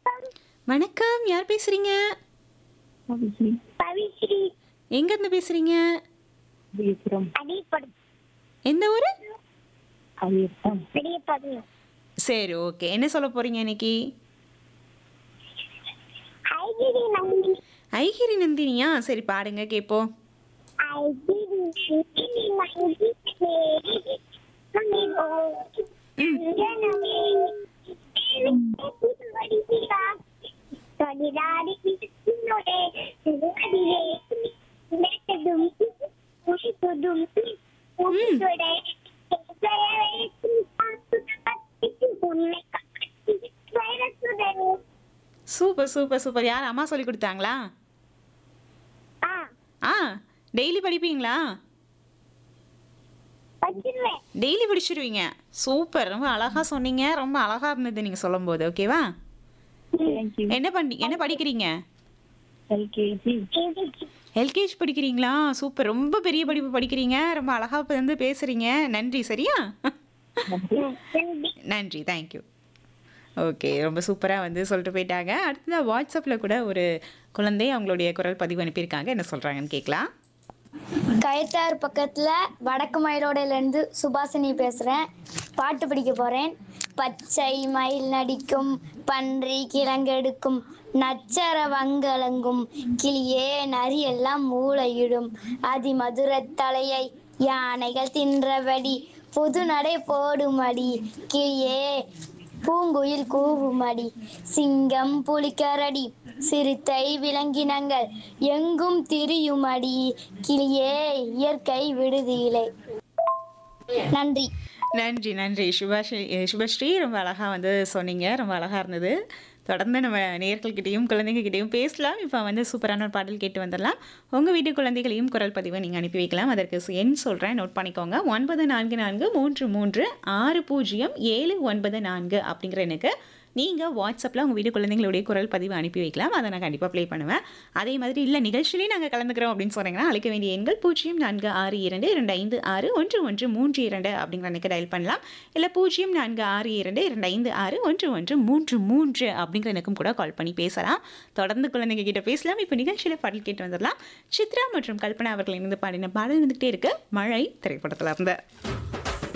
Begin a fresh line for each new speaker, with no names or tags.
வணக்கம் யார் பேசுறீங்க
பவிஸ்ரீ
எங்க இருந்து பேசுறீங்க
அடிப்படு
எந்த ஊரு
பெரியப்பது
சரி ஓகே என்ன சொல்ல போறீங்க இன்னைக்கு
ஐகிரி நந்தி
ஐகிரி நந்தினியா சரி பாடுங்க கேப்போம்
ஐகிரி நந்தி நந்தி தேரி நந்தி ஓ ஜனமே வடிவிரா தொடிராடி நோடே திருவடிரே நெட்டதும் உஷிதும் உஷிதுடே உன்னை காட்டி வைரசுடனே
சூப்பர் சூப்பர் சூப்பர் யார் அம்மா சொல்லி கொடுத்தாங்களா
ஆ
ஆ டெய்லி படிப்பீங்களா
வச்சிருவேன்
டெய்லி படிச்சிருவீங்க சூப்பர் ரொம்ப அழகா சொன்னீங்க ரொம்ப அழகா இருந்தது நீங்க சொல்லும்போது ஓகேவா என்ன பண்ணி என்ன படிக்கிறீங்க எல்கேஜி படிக்கிறீங்களா சூப்பர் ரொம்ப பெரிய படிப்பு படிக்கிறீங்க ரொம்ப அழகா இப்ப வந்து பேசுறீங்க நன்றி சரியா நன்றி தேங்க்யூ ஓகே ரொம்ப சூப்பராக வந்து சொல்லிட்டு போயிட்டாங்க அடுத்ததாக வாட்ஸ்அப்பில் கூட ஒரு குழந்தை அவங்களுடைய குரல் பதிவு அனுப்பியிருக்காங்க என்ன சொல்கிறாங்கன்னு கேட்கலாம்
கயத்தார் பக்கத்துல வடக்கு மயிலோடையில இருந்து சுபாசினி பேசுறேன் பாட்டு படிக்க போறேன் பச்சை மயில் நடிக்கும் பன்றி கிழங்கெடுக்கும் நச்சர வங்கலங்கும் கிளியே நரி எல்லாம் மூளையிடும் அதிமதுர தலையை யானைகள் தின்றபடி புது நடை போடுமடி கிளியே பூங்குயில் கூவுமடி சிங்கம் புலிக்கரடி சிறுத்தை விலங்கினங்கள் எங்கும் திரியுமடி கிளியே இயற்கை விடுதியிலே நன்றி
நன்றி நன்றி சுபாஸ்ரீ சுபஸ்ரீ ரொம்ப அழகாக வந்து சொன்னீங்க ரொம்ப அழகாக இருந்தது தொடர்ந்து நம்ம நேர்கள்கிட்டையும் குழந்தைங்ககிட்டையும் பேசலாம் இப்போ வந்து சூப்பரான ஒரு பாடல் கேட்டு வந்துடலாம் உங்கள் வீட்டு குழந்தைகளையும் குரல் பதிவை நீங்கள் அனுப்பி வைக்கலாம் அதற்கு சு- எண் சொல்கிறேன் நோட் பண்ணிக்கோங்க ஒன்பது நான்கு நான்கு மூன்று மூன்று ஆறு பூஜ்ஜியம் ஏழு ஒன்பது நான்கு அப்படிங்கிற எனக்கு நீங்கள் வாட்ஸ்அப்பில் உங்கள் வீட்டு குழந்தைங்களுடைய குரல் பதிவு அனுப்பி வைக்கலாம் அதை நான் கண்டிப்பாக ப்ளே பண்ணுவேன் அதே மாதிரி இல்லை நிகழ்ச்சியிலேயே நாங்கள் கலந்துக்கிறோம் அப்படின்னு சொன்னீங்கன்னா அழைக்க வேண்டிய எண்கள் பூஜ்ஜியம் நான்கு ஆறு இரண்டு இரண்டு ஐந்து ஆறு ஒன்று ஒன்று மூன்று இரண்டு அப்படிங்கிற எனக்கு டயல் பண்ணலாம் இல்லை பூஜ்ஜியம் நான்கு ஆறு இரண்டு இரண்டு ஐந்து ஆறு ஒன்று ஒன்று மூன்று மூன்று அப்படிங்கிற எனக்கும் கூட கால் பண்ணி பேசலாம் தொடர்ந்து குழந்தைங்க கிட்ட பேசலாம் இப்போ நிகழ்ச்சியில் பாடல் கேட்டு வந்துடலாம் சித்ரா மற்றும் கல்பனா அவர்கள் இணைந்து பாடின பாடல் வந்துகிட்டே இருக்கு மழை திரைப்படத்தில் இருந்து